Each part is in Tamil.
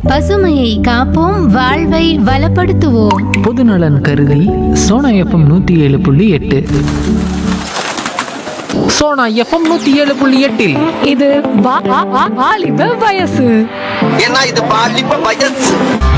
பசுமையை காப்போம் வாழ்வை வளப்படுத்துவோம் பொதுநலன் கருதி சோனா எஃப்எம் நூற்றி ஏழு புள்ளி எட்டு சோனா எஃப்எம் நூற்றி ஏழு புள்ளி எட்டில் இது வா- வா- வா- வாலிப வயசு ஏன்னா இது பாலிப்ப வயசு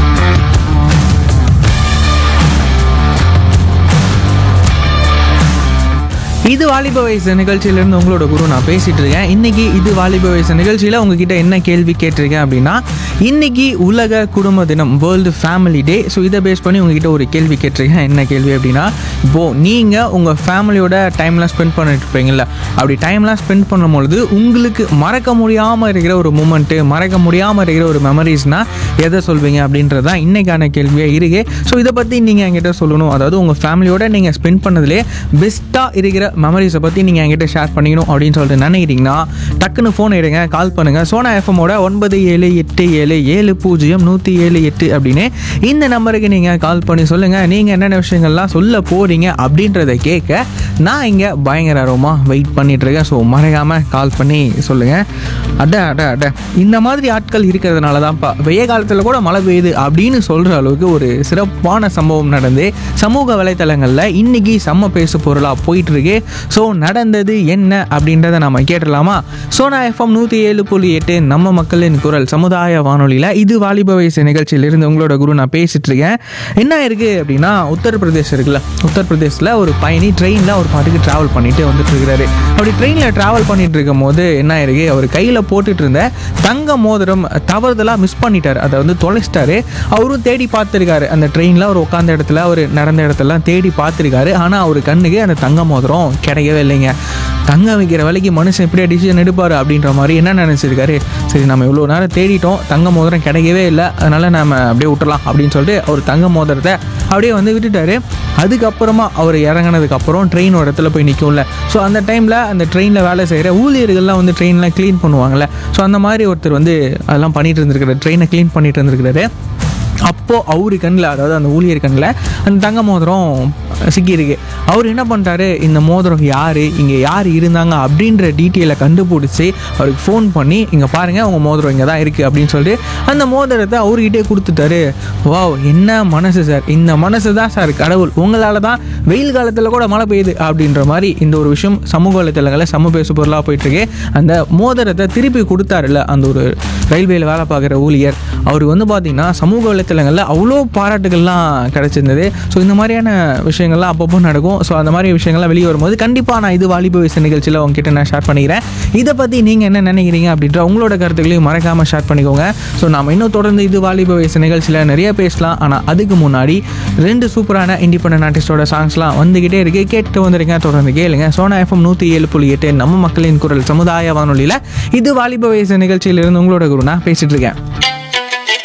இது வாலிப வயசு நிகழ்ச்சியிலேருந்து உங்களோட குரு நான் பேசிட்டு இருக்கேன் இன்னைக்கு இது வாலிப வயசு நிகழ்ச்சியில் உங்ககிட்ட என்ன கேள்வி கேட்டிருக்கேன் அப்படின்னா இன்னைக்கு உலக குடும்ப தினம் வேர்ல்டு ஃபேமிலி டே ஸோ இதை பேஸ் பண்ணி உங்ககிட்ட ஒரு கேள்வி கேட்டிருக்கேன் என்ன கேள்வி அப்படின்னா இப்போது நீங்கள் உங்கள் ஃபேமிலியோட டைம்லாம் ஸ்பெண்ட் பண்ணிட்டு இருப்பீங்கல்ல அப்படி டைம்லாம் ஸ்பெண்ட் பண்ணும்பொழுது உங்களுக்கு மறக்க முடியாமல் இருக்கிற ஒரு மூமெண்ட்டு மறக்க முடியாமல் இருக்கிற ஒரு மெமரிஸ்னால் எதை சொல்வீங்க அப்படின்றது தான் இன்றைக்கான கேள்வியாக இருக்கு ஸோ இதை பற்றி நீங்கள் என்கிட்ட சொல்லணும் அதாவது உங்கள் ஃபேமிலியோட நீங்கள் ஸ்பெண்ட் பண்ணதுலே பெஸ்ட்டாக இருக்கிற மெமரிஸை பற்றி நீங்கள் என்கிட்ட ஷேர் பண்ணிக்கணும் அப்படின்னு சொல்லிட்டு நினைக்கிறீங்கன்னா டக்குன்னு ஃபோன் எடுங்க கால் பண்ணுங்கள் சோனா எஃப்எம்மோட ஒன்பது ஏழு எட்டு ஏழு ஏழு பூஜ்ஜியம் நூற்றி ஏழு எட்டு அப்படின்னு இந்த நம்பருக்கு நீங்கள் கால் பண்ணி சொல்லுங்கள் நீங்கள் என்னென்ன விஷயங்கள்லாம் சொல்ல போகிறீங்க அப்படின்றத கேட்க நான் இங்கே பயங்கர ஆர்வமாக வெயிட் பண்ணிட்டு இருக்கேன் ஸோ மறக்காமல் கால் பண்ணி சொல்லுங்கள் அட அட அட இந்த மாதிரி ஆட்கள் இருக்கிறதுனால தான்ப்பா வெய்ய காலத்தில் கூட மழை பெய்யுது அப்படின்னு சொல்கிற அளவுக்கு ஒரு சிறப்பான சம்பவம் நடந்து சமூக வலைத்தளங்களில் இன்னைக்கு செம்ம பேசு பொருளாக போயிட்டு இருக்கு ஸோ நடந்தது என்ன அப்படின்றத நம்ம கேட்டலாமா சோனா எஃப்எம் நூற்றி ஏழு புள்ளி எட்டு நம்ம மக்களின் குரல் சமுதாய வானொலியில் இது வாலிப வயசு நிகழ்ச்சியிலிருந்து உங்களோட குரு நான் பேசிட்டு இருக்கேன் என்ன இருக்கு அப்படின்னா உத்தரப்பிரதேசம் இருக்குல்ல உத்தரப்பிரதேசில் ஒரு பயணி ட்ரெயினில் ஒரு பாட்டுக்கு ட்ராவல் பண்ணிட்டு வந்துட்டு இருக்கிறாரு அப்படி ட்ரெயினில் ட்ராவல் பண்ணிட்டு இருக்கும் போது என்ன இருக்கு அவர் கையில் போட்டுட்டு இருந்த தங்க மோதிரம் தவறுதலாக மிஸ் பண்ணிட்டார் அதை வந்து தொலைச்சிட்டாரு அவரும் தேடி பார்த்துருக்காரு அந்த ட்ரெயினில் அவர் உட்காந்த இடத்துல அவர் நடந்த இடத்துலலாம் தேடி பார்த்துருக்காரு ஆனால் அவர் கண்ணுக்கு அந்த தங்க மோதிரம் கிடைக்கவே இல்லைங்க தங்க வைக்கிற வேலைக்கு மனுஷன் எப்படியா டிசிஷன் எடுப்பார் அப்படின்ற மாதிரி என்ன நினச்சிருக்காரு சரி நம்ம இவ்வளோ நேரம் தேடிட்டோம் தங்க மோதிரம் கிடைக்கவே இல்லை அதனால் நம்ம அப்படியே விட்டுறலாம் அப்படின்னு சொல்லிட்டு அவர் தங்க மோதிரத்தை அப்படியே வந்து விட்டுட்டாரு அதுக்கப்புறமா அவர் இறங்கினதுக்கு அப்புறம் ட்ரெயின் ஒரு இடத்துல போய் நிற்கும்ல ஸோ அந்த டைமில் அந்த ட்ரெயினில் வேலை செய்கிற ஊழியர்கள்லாம் வந்து ட்ரெயின்லாம் க்ளீன் பண்ணுவாங்கல்ல ஸோ அந்த மாதிரி ஒருத்தர் வந்து அதெல்லாம் பண்ணிட்டு இருந்திருக்காரு ட்ரெயினை க்ளீன் பண்ணிட்டு இருந்திருக்காரு அப்போது அவரு கண்ணில் அதாவது அந்த ஊழியர் கண்ணில் அந்த தங்க மோதிரம் சிக்கியிருக்கு அவர் என்ன பண்ணிட்டாரு இந்த மோதிரம் யார் இங்கே யார் இருந்தாங்க அப்படின்ற டீட்டெயிலை கண்டுபிடிச்சி அவருக்கு ஃபோன் பண்ணி இங்கே பாருங்கள் உங்கள் மோதிரம் இங்கே தான் இருக்குது அப்படின்னு சொல்லிட்டு அந்த மோதிரத்தை அவர்கிட்டே கொடுத்துட்டாரு வாவ் என்ன மனசு சார் இந்த மனசு தான் சார் கடவுள் உங்களால் தான் வெயில் காலத்தில் கூட மழை பெய்யுது அப்படின்ற மாதிரி இந்த ஒரு விஷயம் சமூக வலைத்தளங்களில் சம பேசு பொருளாக போயிட்டுருக்கு அந்த மோதிரத்தை திருப்பி கொடுத்தாருல்ல அந்த ஒரு ரயில்வேயில் வேலை பார்க்குற ஊழியர் அவருக்கு வந்து பார்த்தீங்கன்னா சமூக வலைத்தளங்களில் அவ்வளோ பாராட்டுகள்லாம் கிடச்சிருந்தது ஸோ இந்த மாதிரியான விஷயங்கள்லாம் அப்பப்போ நடக்கும் ஸோ அந்த மாதிரி விஷயங்கள்லாம் வெளியே வரும்போது கண்டிப்பாக நான் இது வாலிப வயசு நிகழ்ச்சியில் உங்ககிட்ட நான் ஷேர் பண்ணிக்கிறேன் இதை பற்றி நீங்கள் என்ன நினைக்கிறீங்க அப்படின்ற உங்களோட கருத்துக்களையும் மறக்காமல் ஷேர் பண்ணிக்கோங்க ஸோ நாம் இன்னும் தொடர்ந்து இது வாலிப வயசு நிகழ்ச்சியில் நிறைய பேசலாம் ஆனால் அதுக்கு முன்னாடி ரெண்டு சூப்பரான இண்டிபெண்டன்ட் ஆர்டிஸ்டோட சாங்ஸ்லாம் வந்துக்கிட்டே இருக்கு கேட்டு வந்துருங்க தொடர்ந்து கேளுங்க சோனா எஃப்எம் நூற்றி ஏழு புள்ளி எட்டு நம்ம மக்களின் குரல் சமுதாய வானொலியில் இது வாலிப வயசு நிகழ்ச்சியிலிருந்து உங்களோட குரு நான் பேசிட்டு இருக்கேன்